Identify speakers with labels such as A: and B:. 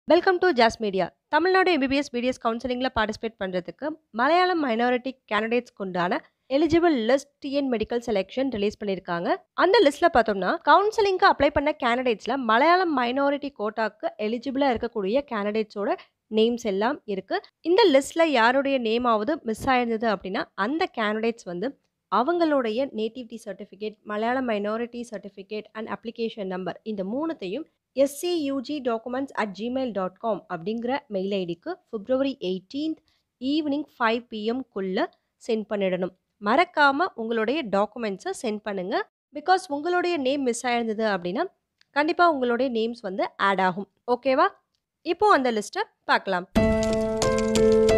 A: welcome to Jaz media Tamil Nadu MBBS BDS கவுன்சிலிங்கில் participate பண்ணுறதுக்கு Malayalam minority candidates கொண்டான eligible list TN medical selection release பண்ணியிருக்காங்க அந்த லிஸ்ட்டில் பார்த்தோம்னா கவுன்சிலிங்க்கு அப்ளை பண்ண கேண்டிடேட்ஸில் மலையாளம் மைனாரிட்டி கோட்டாக்கு எலிஜிபிளாக இருக்கக்கூடிய கேண்டிடேட்ஸோட நேம்ஸ் எல்லாம் இருக்குது இந்த லிஸ்ட்டில் யாருடைய நேமாவது மிஸ் ஆயிருந்தது அப்படின்னா அந்த கேண்டிடேட்ஸ் வந்து அவங்களுடைய nativity certificate Malayalam minority certificate and application number இந்த மூணுத்தையும் SCUG documents at Gmail dot com அப்படிங்கிற மெயில் ஐடிக்கு பிப்ரவரி எயிட்டீன்த் ஈவினிங் ஃபைவ் பிஎம்குள்ளே சென்ட் பண்ணிடணும் மறக்காமல் உங்களுடைய டாக்குமெண்ட்ஸை சென்ட் பண்ணுங்கள் பிகாஸ் உங்களுடைய நேம் மிஸ் ஆயிருந்தது அப்படின்னா கண்டிப்பாக உங்களுடைய நேம்ஸ் வந்து ஆட் ஆகும் ஓகேவா இப்போ அந்த லிஸ்ட்டை பார்க்கலாம்